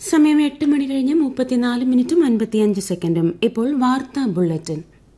സമയം എട്ട് മണി കഴിഞ്ഞ് മുപ്പത്തിനാല് മിനിറ്റും അൻപത്തിയഞ്ച് സെക്കൻഡും ഇപ്പോൾ വാർത്താ ബുള്ളറ്റിൻ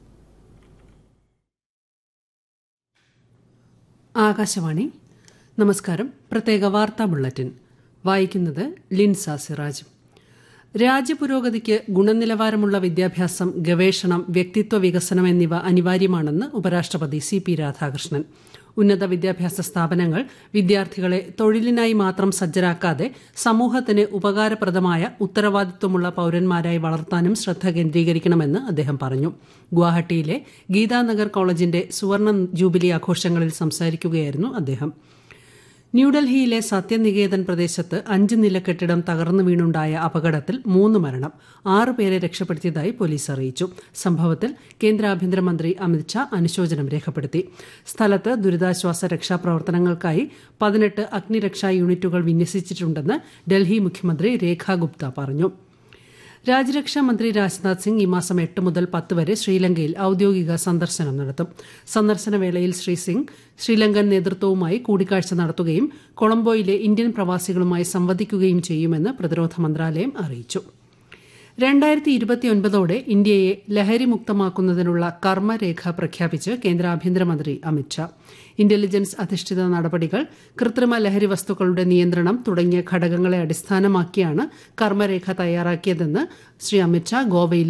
ആകാശവാണി നമസ്കാരം പ്രത്യേക വാർത്താ ബുള്ളറ്റിൻ വായിക്കുന്നത് ലിൻസ സിറാജ് രാജ്യപുരോഗതിക്ക് ഗുണനിലവാരമുള്ള വിദ്യാഭ്യാസം ഗവേഷണം വ്യക്തിത്വ വികസനം എന്നിവ അനിവാര്യമാണെന്ന് ഉപരാഷ്ട്രപതി സി പി രാധാകൃഷ്ണൻ ഉന്നത വിദ്യാഭ്യാസ സ്ഥാപനങ്ങൾ വിദ്യാർത്ഥികളെ തൊഴിലിനായി മാത്രം സജ്ജരാക്കാതെ സമൂഹത്തിന് ഉപകാരപ്രദമായ ഉത്തരവാദിത്വമുള്ള പൌരന്മാരായി വളർത്താനും ശ്രദ്ധ കേന്ദ്രീകരിക്കണമെന്ന് അദ്ദേഹം പറഞ്ഞു ഗുവാഹട്ടിയിലെ ഗീതാനഗർ കോളേജിന്റെ സുവർണ ജൂബിലി ആഘോഷങ്ങളിൽ സംസാരിക്കുകയായിരുന്നു അദ്ദേഹം ന്യൂഡൽഹിയിലെ സത്യനികേതൻ പ്രദേശത്ത് അഞ്ച് നില കെട്ടിടം തകർന്നു വീണുണ്ടായ അപകടത്തിൽ മൂന്ന് മരണം ആറ് പേരെ രക്ഷപ്പെടുത്തിയതായി പോലീസ് അറിയിച്ചു സംഭവത്തിൽ കേന്ദ്ര ആഭ്യന്തരമന്ത്രി അമിത്ഷാ അനുശോചനം രേഖപ്പെടുത്തി സ്ഥലത്ത് ദുരിതാശ്വാസ രക്ഷാപ്രവർത്തനങ്ങൾക്കായി പതിനെട്ട് അഗ്നിരക്ഷാ യൂണിറ്റുകൾ വിന്യസിച്ചിട്ടുണ്ടെന്ന് ഡൽഹി മുഖ്യമന്ത്രി രേഖ ഗുപ്ത പറഞ്ഞു രാജ്യരക്ഷാ മന്ത്രി രാജ്നാഥ് സിംഗ് ഈ മാസം എട്ട് മുതൽ പത്ത് വരെ ശ്രീലങ്കയിൽ ഔദ്യോഗിക സന്ദർശനം നടത്തും സന്ദർശന വേളയിൽ ശ്രീ സിംഗ് ശ്രീലങ്കൻ നേതൃത്വവുമായി കൂടിക്കാഴ്ച നടത്തുകയും കൊളംബോയിലെ ഇന്ത്യൻ പ്രവാസികളുമായി സംവദിക്കുകയും ചെയ്യുമെന്ന് പ്രതിരോധ മന്ത്രാലയം അറിയിച്ചു രണ്ടായിരത്തി ഇരുപത്തിയൊൻപതോടെ ഇന്ത്യയെ ലഹരിമുക്തമാക്കുന്നതിനുള്ള കർമ്മരേഖ പ്രഖ്യാപിച്ച് കേന്ദ്ര ആഭ്യന്തരമന്ത്രി അമിത്ഷാ ഇന്റലിജൻസ് അധിഷ്ഠിത നടപടികൾ കൃത്രിമ ലഹരി വസ്തുക്കളുടെ നിയന്ത്രണം തുടങ്ങിയ ഘടകങ്ങളെ അടിസ്ഥാനമാക്കിയാണ് കർമ്മരേഖ തയ്യാറാക്കിയതെന്ന് ശ്രീ അമിത്ഷാ ഗോവയിൽ